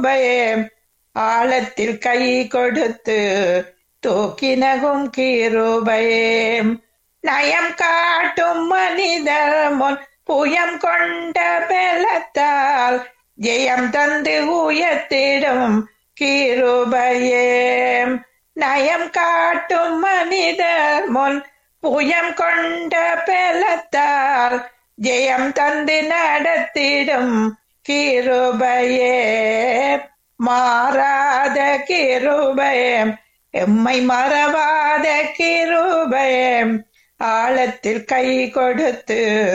கிருபையே ஆழத்தில் கை கொடுத்து தூக்கினகும் கிருபையே நயம் காட்டும் மனிதர் முன் புயம் கொண்ட பலத்தால் ஜெயம் தந்து உயர்த்திடும் கிருபையே நயம் காட்டும் மனிதர் முன் புயம் கொண்ட பலத்தால் ஜெயம் தந்து நடத்திடும் கிருபையே மாறாத கிருபையே எம்மை மறவாத கிருபையே ஆழத்தில் கை கொடுத்து